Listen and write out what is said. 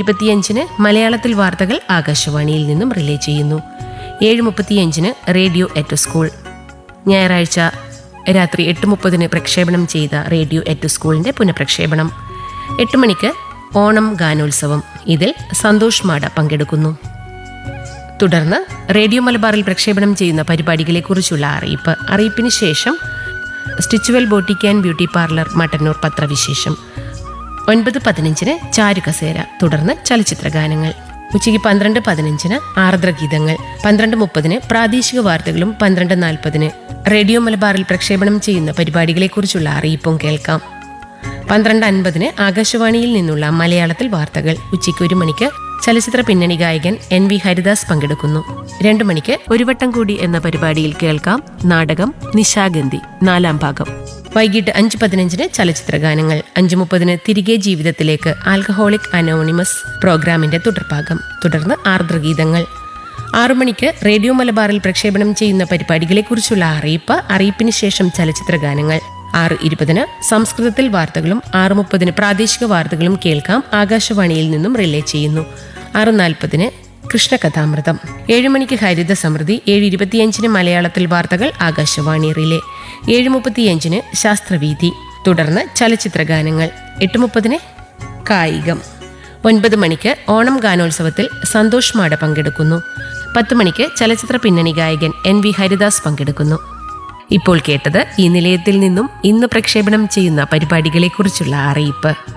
ഇരുപത്തിയഞ്ചിന് മലയാളത്തിൽ വാർത്തകൾ ആകാശവാണിയിൽ നിന്നും റിലേ ചെയ്യുന്നു ഏഴ് മുപ്പത്തിയഞ്ചിന് റേഡിയോ എറ്റ് സ്കൂൾ ഞായറാഴ്ച രാത്രി എട്ട് മുപ്പതിന് പ്രക്ഷേപണം ചെയ്ത റേഡിയോ എറ്റ് സ്കൂളിന്റെ പുനഃപ്രക്ഷേപണം എട്ട് മണിക്ക് ഓണം ഗാനോത്സവം ഇതിൽ സന്തോഷ് മാട പങ്കെടുക്കുന്നു തുടർന്ന് റേഡിയോ മലബാറിൽ പ്രക്ഷേപണം ചെയ്യുന്ന പരിപാടികളെക്കുറിച്ചുള്ള അറിയിപ്പ് അറിയിപ്പിന് ശേഷം സ്റ്റിച്ചുവൽ boutique and beauty parlour Mattannur പത്രവിശേഷം ഒൻപത് പതിനഞ്ചിന് ചാരുകസേര തുടർന്ന് ചലച്ചിത്ര ഗാനങ്ങൾ ഉച്ചയ്ക്ക് പന്ത്രണ്ട് പതിനഞ്ചിന് ആർദ്രഗീതങ്ങൾ പന്ത്രണ്ട് മുപ്പതിന് പ്രാദേശിക വാർത്തകളും പന്ത്രണ്ട് നാൽപ്പതിന് റേഡിയോ മലബാറിൽ പ്രക്ഷേപണം ചെയ്യുന്ന പരിപാടികളെക്കുറിച്ചുള്ള അറിയിപ്പും കേൾക്കാം പന്ത്രണ്ട് അൻപതിന് ആകാശവാണിയിൽ നിന്നുള്ള മലയാളത്തിൽ വാർത്തകൾ ഉച്ചയ്ക്ക് ഒരു മണിക്ക് ചലച്ചിത്ര പിന്നണി ഗായകൻ എൻ വി ഹരിദാസ് പങ്കെടുക്കുന്നു രണ്ടു മണിക്ക് ഒരു വട്ടം കൂടി എന്ന പരിപാടിയിൽ കേൾക്കാം നാടകം നിശാഗന്ധി നാലാം ഭാഗം വൈകിട്ട് അഞ്ച് പതിനഞ്ചിന് ചലച്ചിത്ര ഗാനങ്ങൾ അഞ്ച് മുപ്പതിന് തിരികെ ജീവിതത്തിലേക്ക് ആൽക്കഹോളിക് അനോണിമസ് പ്രോഗ്രാമിന്റെ തുടർഭാഗം തുടർന്ന് ആർദ്രഗീതങ്ങൾ ആറു മണിക്ക് റേഡിയോ മലബാറിൽ പ്രക്ഷേപണം ചെയ്യുന്ന പരിപാടികളെക്കുറിച്ചുള്ള അറിയിപ്പ് അറിയിപ്പിന് ശേഷം ചലച്ചിത്ര ഗാനങ്ങൾ ആറ് ഇരുപതിന് സംസ്കൃതത്തിൽ വാർത്തകളും ആറ് മുപ്പതിന് പ്രാദേശിക വാർത്തകളും കേൾക്കാം ആകാശവാണിയിൽ നിന്നും റിലേ ചെയ്യുന്നു ആറ് നാൽപ്പതിന് കൃഷ്ണകഥാമൃതം ഏഴ് മണിക്ക് ഹരിത സമൃദ്ധി ഏഴ് ഇരുപത്തിയഞ്ചിന് മലയാളത്തിൽ വാർത്തകൾ ആകാശവാണി റിലേ ഏഴ് മുപ്പത്തിയഞ്ചിന് ശാസ്ത്രവീതി തുടർന്ന് ചലച്ചിത്ര ഗാനങ്ങൾ എട്ട് മുപ്പതിന് കായികം ഒൻപത് മണിക്ക് ഓണം ഗാനോത്സവത്തിൽ സന്തോഷ് മാട പങ്കെടുക്കുന്നു പത്ത് മണിക്ക് ചലച്ചിത്ര പിന്നണി ഗായകൻ എൻ വി ഹരിദാസ് പങ്കെടുക്കുന്നു ഇപ്പോൾ കേട്ടത് ഈ നിലയത്തിൽ നിന്നും ഇന്ന് പ്രക്ഷേപണം ചെയ്യുന്ന പരിപാടികളെക്കുറിച്ചുള്ള അറിയിപ്പ്